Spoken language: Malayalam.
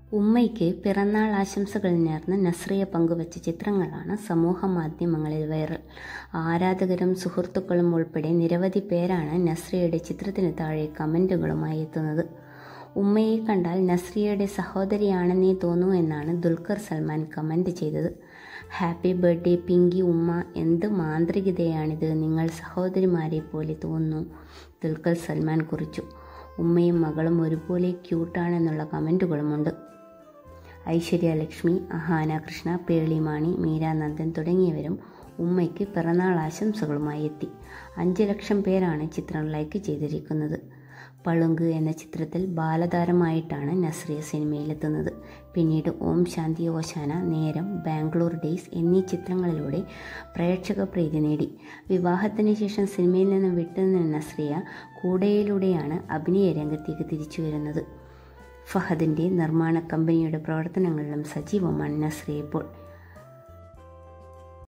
ഉമ്മയ്ക്ക് പിറന്നാൾ ആശംസകൾ നേർന്ന് നസ്രിയ പങ്കുവച്ച ചിത്രങ്ങളാണ് സമൂഹ മാധ്യമങ്ങളിൽ വൈറൽ ആരാധകരും സുഹൃത്തുക്കളും ഉൾപ്പെടെ നിരവധി പേരാണ് നസ്രിയയുടെ ചിത്രത്തിന് താഴെ കമൻറ്റുകളുമായി എത്തുന്നത് ഉമ്മയെ കണ്ടാൽ നസ്രിയയുടെ സഹോദരിയാണെന്നേ തോന്നൂ എന്നാണ് ദുൽഖർ സൽമാൻ കമൻ്റ് ചെയ്തത് ഹാപ്പി ബർത്ത്ഡേ പിങ്കി ഉമ്മ എന്ത് മാന്ത്രികതയാണിത് നിങ്ങൾ സഹോദരിമാരെ പോലെ തോന്നുന്നു ദുൽഖർ സൽമാൻ കുറിച്ചു ഉമ്മയും മകളും ഒരുപോലെ ക്യൂട്ടാണെന്നുള്ള കമൻറ്റുകളുമുണ്ട് ഐശ്വര്യ ലക്ഷ്മി അഹാന കൃഷ്ണ പേളിമാണി മീരാനന്ദൻ തുടങ്ങിയവരും ഉമ്മയ്ക്ക് പിറന്നാൾ ആശംസകളുമായി എത്തി അഞ്ച് ലക്ഷം പേരാണ് ചിത്രം ലൈക്ക് ചെയ്തിരിക്കുന്നത് പളുങ്ക് എന്ന ചിത്രത്തിൽ ബാലതാരമായിട്ടാണ് നസ്രിയ സിനിമയിലെത്തുന്നത് പിന്നീട് ഓം ശാന്തി ഓശാന നേരം ബാംഗ്ലൂർ ഡേയ്സ് എന്നീ ചിത്രങ്ങളിലൂടെ പ്രേക്ഷക പ്രീതി നേടി വിവാഹത്തിന് ശേഷം സിനിമയിൽ നിന്ന് വിട്ടുനിന്ന നസ്രിയ കൂടയിലൂടെയാണ് അഭിനയ രംഗത്തേക്ക് തിരിച്ചു വരുന്നത് ഫഹദിൻ്റെ നിർമ്മാണ കമ്പനിയുടെ പ്രവർത്തനങ്ങളിലും സജീവമാണ് നസ്രിയ ഇപ്പോൾ